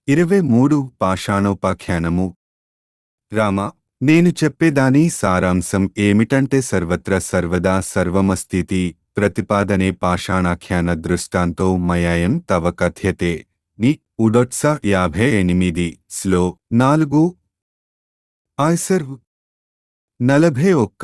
ఇరవై మూడు పాషాణోపాఖ్యానము రామ నేను చెప్పేదాని సారాంశం ఏమిటంటే సర్వత్ర సర్వదా సర్వమస్థితి ప్రతిపాదనే పాషాణాఖ్యాన దృష్టాంతో మయాయం తవ కథ్యతే ని ఉడొట్స యాభై ఎనిమిది స్లో నాలుగు ఆయ్సర్ నలభై ఒక్క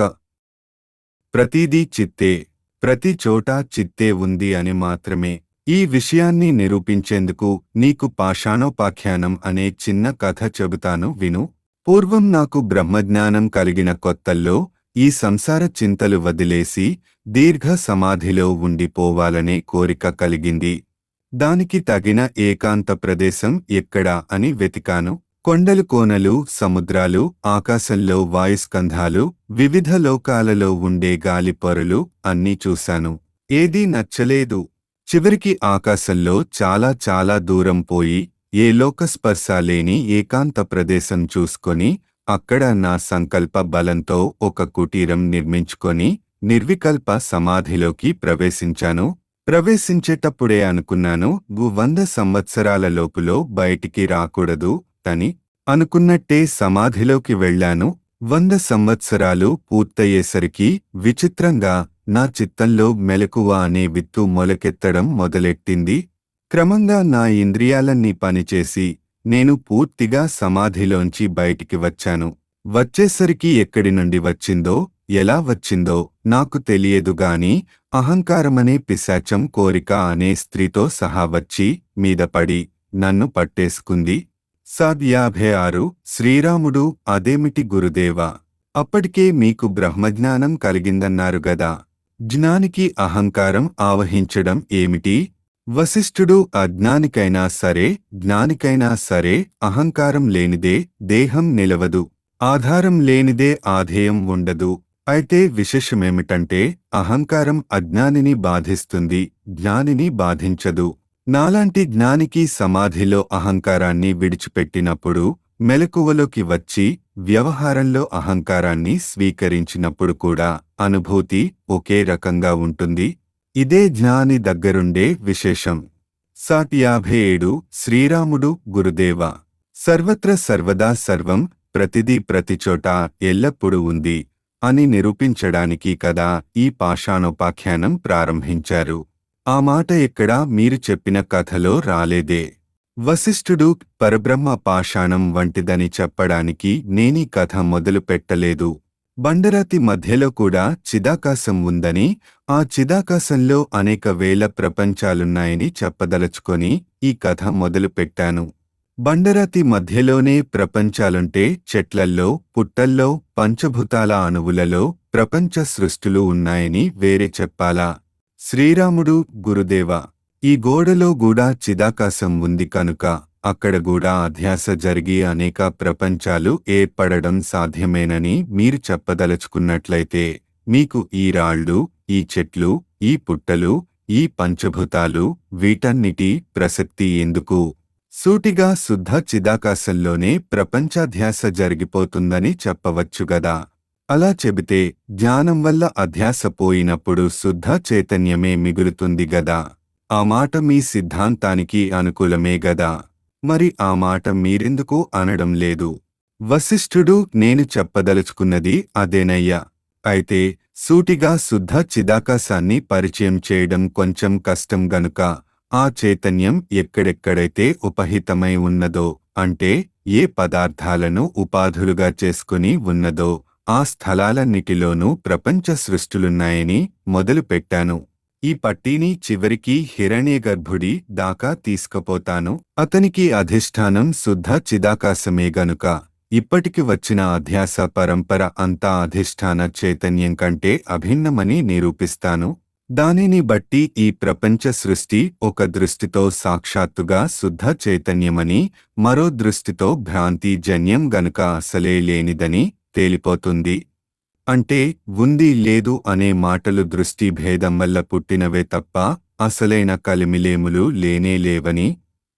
ప్రతిదీ చిత్తే ప్రతి చోటా చిత్తే ఉంది అని మాత్రమే ఈ విషయాన్ని నిరూపించేందుకు నీకు పాషాణోపాఖ్యానం అనే చిన్న కథ చెబుతాను విను పూర్వం నాకు బ్రహ్మజ్ఞానం కలిగిన కొత్తల్లో ఈ సంసార చింతలు వదిలేసి దీర్ఘ సమాధిలో ఉండిపోవాలనే కోరిక కలిగింది దానికి తగిన ఏకాంత ప్రదేశం ఎక్కడా అని వెతికాను కొండలు కోనలు సముద్రాలు ఆకాశంలో వాయుస్కంధాలు వివిధ లోకాలలో ఉండే గాలి పొరలు అన్నీ చూశాను ఏదీ నచ్చలేదు చివరికి ఆకాశంలో చాలా చాలా దూరం పోయి ఏ లోకస్పర్శ లేని ఏకాంత ప్రదేశం చూసుకొని అక్కడ నా సంకల్ప బలంతో ఒక కుటీరం నిర్మించుకొని నిర్వికల్ప సమాధిలోకి ప్రవేశించాను ప్రవేశించేటప్పుడే అనుకున్నాను గు వంద సంవత్సరాల లోపులో బయటికి రాకూడదు తని అనుకున్నట్టే సమాధిలోకి వెళ్ళాను వంద సంవత్సరాలు పూర్తయ్యేసరికి విచిత్రంగా నా చిత్తంలో మెలకువ అనే విత్తు మొలకెత్తడం మొదలెట్టింది క్రమంగా నా ఇంద్రియాలన్నీ పనిచేసి నేను పూర్తిగా సమాధిలోంచి బయటికి వచ్చాను వచ్చేసరికి ఎక్కడి నుండి వచ్చిందో ఎలా వచ్చిందో నాకు తెలియదు గాని అహంకారమనే పిశాచం కోరిక అనే స్త్రీతో సహా వచ్చి మీద పడి నన్ను పట్టేసుకుంది సద్ యాభై ఆరు శ్రీరాముడు అదేమిటి గురుదేవా అప్పటికే మీకు బ్రహ్మజ్ఞానం కలిగిందన్నారు గదా జ్ఞానికి అహంకారం ఆవహించడం ఏమిటి వశిష్ఠుడు అజ్ఞానికైనా సరే జ్ఞానికైనా సరే అహంకారం లేనిదే దేహం నిలవదు ఆధారం లేనిదే ఆధేయం ఉండదు అయితే విశేషమేమిటంటే అహంకారం అజ్ఞానిని బాధిస్తుంది జ్ఞానిని బాధించదు నాలాంటి జ్ఞానికి సమాధిలో అహంకారాన్ని విడిచిపెట్టినప్పుడు మెలకువలోకి వచ్చి వ్యవహారంలో అహంకారాన్ని స్వీకరించినప్పుడు కూడా అనుభూతి ఒకే రకంగా ఉంటుంది ఇదే జ్ఞాని దగ్గరుండే విశేషం సాట్ యాభై ఏడు శ్రీరాముడు గురుదేవ సర్వత్ర సర్వదా సర్వం ప్రతిదీ ప్రతిచోట ఎల్లప్పుడూ ఉంది అని నిరూపించడానికి కదా ఈ పాషాణోపాఖ్యానం ప్రారంభించారు ఆ మాట ఎక్కడా మీరు చెప్పిన కథలో రాలేదే వశిష్ఠుడు పరబ్రహ్మ పాషాణం వంటిదని చెప్పడానికి నేనీ కథ మొదలు పెట్టలేదు బండరాతి మధ్యలో కూడా చిదాకాశం ఉందని ఆ చిదాకాశంలో అనేక వేల ప్రపంచాలున్నాయని చెప్పదలుచుకొని ఈ కథ మొదలు పెట్టాను బండరాతి మధ్యలోనే ప్రపంచాలుంటే చెట్లల్లో పుట్టల్లో పంచభూతాల అణువులలో ప్రపంచ సృష్టులు ఉన్నాయని వేరే చెప్పాలా శ్రీరాముడు గురుదేవ ఈ గోడలో కూడా చిదాకాశం ఉంది కనుక అక్కడ కూడా అధ్యాస జరిగి అనేక ప్రపంచాలు ఏర్పడడం సాధ్యమేనని మీరు చెప్పదలుచుకున్నట్లయితే మీకు ఈ రాళ్ళు ఈ చెట్లు ఈ పుట్టలు ఈ పంచభూతాలు వీటన్నిటి ప్రసక్తి ఎందుకు సూటిగా శుద్ధ చిదాకాశంలోనే ప్రపంచాధ్యాస జరిగిపోతుందని చెప్పవచ్చుగదా అలా చెబితే జ్ఞానం వల్ల అధ్యాస పోయినప్పుడు శుద్ధ చైతన్యమే మిగులుతుంది గదా ఆ మాట మీ సిద్ధాంతానికి అనుకూలమే గదా మరి ఆ మాట మీరెందుకు అనడం లేదు వశిష్ఠుడు నేను చెప్పదలుచుకున్నది అదేనయ్యా అయితే సూటిగా శుద్ధ చిదాకాశాన్ని పరిచయం చేయడం కొంచెం కష్టం గనుక ఆ చైతన్యం ఎక్కడెక్కడైతే ఉపహితమై ఉన్నదో అంటే ఏ పదార్థాలను ఉపాధులుగా చేసుకుని ఉన్నదో ఆ స్థలాలన్నిటిలోనూ ప్రపంచ సృష్టులున్నాయని మొదలుపెట్టాను ఈ పట్టీని చివరికి హిరణ్యగర్భుడి దాకా తీసుకుపోతాను అతనికి అధిష్టానం శుద్ధ చిదాకాశమే గనుక ఇప్పటికి వచ్చిన అధ్యాస పరంపర అంతా అధిష్టాన చైతన్యం కంటే అభిన్నమని నిరూపిస్తాను దానిని బట్టి ఈ ప్రపంచ సృష్టి ఒక దృష్టితో సాక్షాత్తుగా శుద్ధ చైతన్యమని మరో దృష్టితో భ్రాంతి జన్యం గనుక అసలే లేనిదని తేలిపోతుంది అంటే ఉంది లేదు అనే మాటలు దృష్టి భేదం వల్ల పుట్టినవే తప్ప అసలైన కలిమిలేములు లేనే లేవని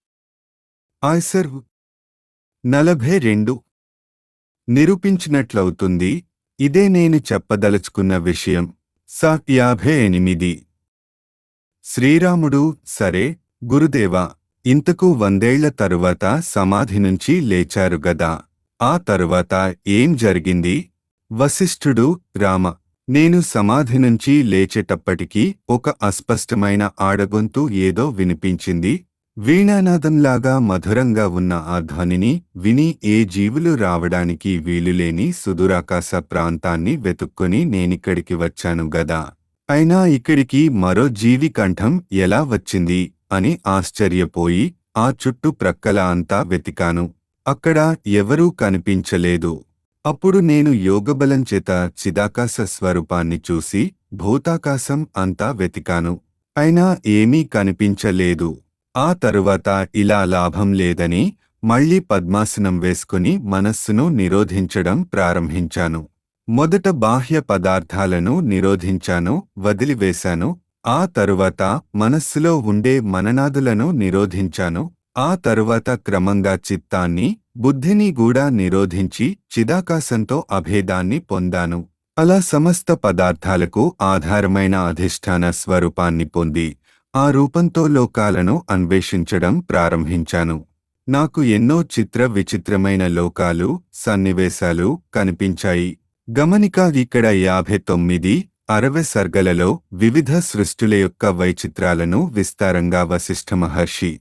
ఆయ్సర్ నలభై రెండు నిరూపించినట్లవుతుంది ఇదే నేను చెప్పదలుచుకున్న విషయం స యాభై ఎనిమిది శ్రీరాముడు సరే గురుదేవా ఇంతకు వందేళ్ల తరువాత సమాధి నుంచి లేచారు గదా ఆ తరువాత ఏం జరిగింది వశిష్ఠుడు రామ నేను సమాధి నుంచి లేచేటప్పటికీ ఒక అస్పష్టమైన ఆడగొంతు ఏదో వినిపించింది వీణానాదంలాగా మధురంగా ఉన్న ఆ ధ్వనిని విని ఏ జీవులు రావడానికి వీలులేని సుదూరాకాశ ప్రాంతాన్ని వెతుక్కొని నేనిక్కడికి వచ్చాను గదా అయినా ఇక్కడికి మరో జీవి కంఠం ఎలా వచ్చింది అని ఆశ్చర్యపోయి ఆ చుట్టు ప్రక్కల అంతా వెతికాను అక్కడ ఎవరూ కనిపించలేదు అప్పుడు నేను యోగబలం చేత చిదాకాశ స్వరూపాన్ని చూసి భూతాకాశం అంతా వెతికాను అయినా ఏమీ కనిపించలేదు ఆ తరువాత ఇలా లాభం లేదని మళ్ళీ పద్మాసనం వేసుకుని మనస్సును నిరోధించడం ప్రారంభించాను మొదట బాహ్య పదార్థాలను నిరోధించాను వదిలివేశాను ఆ తరువాత మనస్సులో ఉండే మననాదులను నిరోధించాను ఆ తరువాత క్రమంగా చిత్తాన్ని బుద్ధిని కూడా నిరోధించి చిదాకాశంతో అభేదాన్ని పొందాను అలా సమస్త పదార్థాలకు ఆధారమైన అధిష్టాన స్వరూపాన్ని పొంది ఆ రూపంతో లోకాలను అన్వేషించడం ప్రారంభించాను నాకు ఎన్నో చిత్ర విచిత్రమైన లోకాలు సన్నివేశాలు కనిపించాయి గమనిక ఇక్కడ యాభై తొమ్మిది అరవై సర్గలలో వివిధ సృష్టుల యొక్క వైచిత్రాలను విస్తారంగా వశిష్ఠ మహర్షి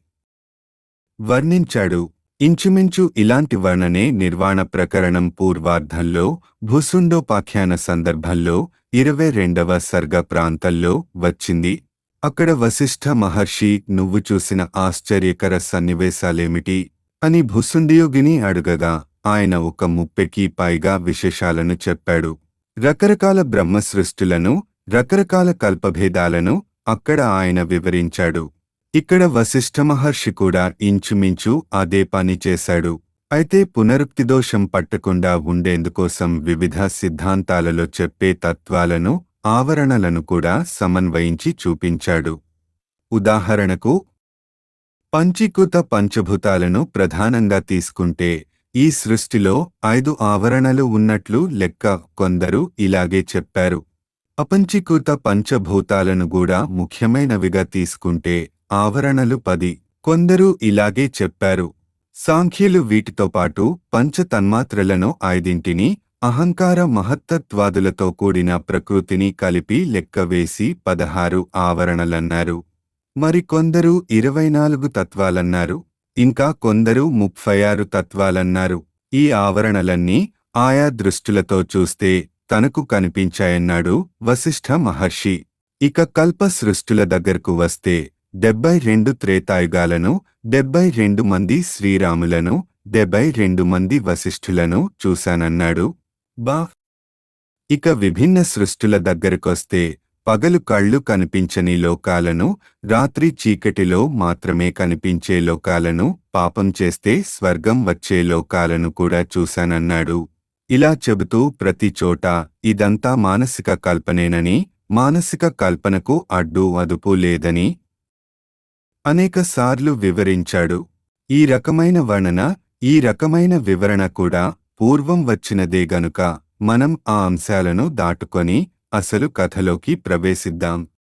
వర్ణించాడు ఇంచుమించు ఇలాంటి వర్ణనే నిర్వాణ ప్రకరణం పూర్వార్ధంలో భూసుండోపాఖ్యాన సందర్భంలో ఇరవై రెండవ సర్గ ప్రాంతంలో వచ్చింది అక్కడ వశిష్ఠ మహర్షి నువ్వు చూసిన ఆశ్చర్యకర సన్నివేశాలేమిటి అని భుసుండియోగిని అడుగగా ఆయన ఒక ముప్పెకి పైగా విశేషాలను చెప్పాడు రకరకాల బ్రహ్మసృష్టులను రకరకాల కల్పభేదాలను అక్కడ ఆయన వివరించాడు ఇక్కడ వశిష్ఠ మహర్షి కూడా ఇంచుమించు అదే పని చేశాడు అయితే పునరుక్తిదోషం పట్టకుండా ఉండేందుకోసం వివిధ సిద్ధాంతాలలో చెప్పే తత్వాలను ఆవరణలను కూడా సమన్వయించి చూపించాడు ఉదాహరణకు పంచీకృత పంచభూతాలను ప్రధానంగా తీసుకుంటే ఈ సృష్టిలో ఐదు ఆవరణలు ఉన్నట్లు లెక్క కొందరు ఇలాగే చెప్పారు అపంచీకృత పంచభూతాలను కూడా ముఖ్యమైనవిగా తీసుకుంటే ఆవరణలు పది కొందరు ఇలాగే చెప్పారు సాంఖ్యులు వీటితో పాటు పంచ తన్మాత్రలను ఐదింటిని అహంకార మహత్తత్వాదులతో కూడిన ప్రకృతిని కలిపి లెక్కవేసి పదహారు ఆవరణలన్నారు మరికొందరు ఇరవై నాలుగు తత్వాలన్నారు ఇంకా కొందరు ముప్పై ఆరు తత్వాలన్నారు ఈ ఆవరణలన్నీ ఆయా దృష్టులతో చూస్తే తనకు కనిపించాయన్నాడు వశిష్ఠ మహర్షి ఇక కల్ప సృష్టుల దగ్గరకు వస్తే డెబ్బై రెండు త్రేతాయుగాలను డెబ్బై రెండు మంది శ్రీరాములను డెబ్బై రెండు మంది వశిష్ఠులను చూశానన్నాడు బా ఇక విభిన్న సృష్టుల దగ్గరకొస్తే పగలు కళ్ళు కనిపించని లోకాలను రాత్రి చీకటిలో మాత్రమే కనిపించే లోకాలను పాపం చేస్తే స్వర్గం వచ్చే లోకాలను కూడా చూశానన్నాడు ఇలా చెబుతూ ప్రతి చోట ఇదంతా మానసిక కల్పనేనని మానసిక కల్పనకు అడ్డు అదుపు లేదని అనేకసార్లు వివరించాడు ఈ రకమైన వర్ణన ఈ రకమైన వివరణ కూడా పూర్వం వచ్చినదే గనుక మనం ఆ అంశాలను దాటుకొని అసలు కథలోకి ప్రవేశిద్దాం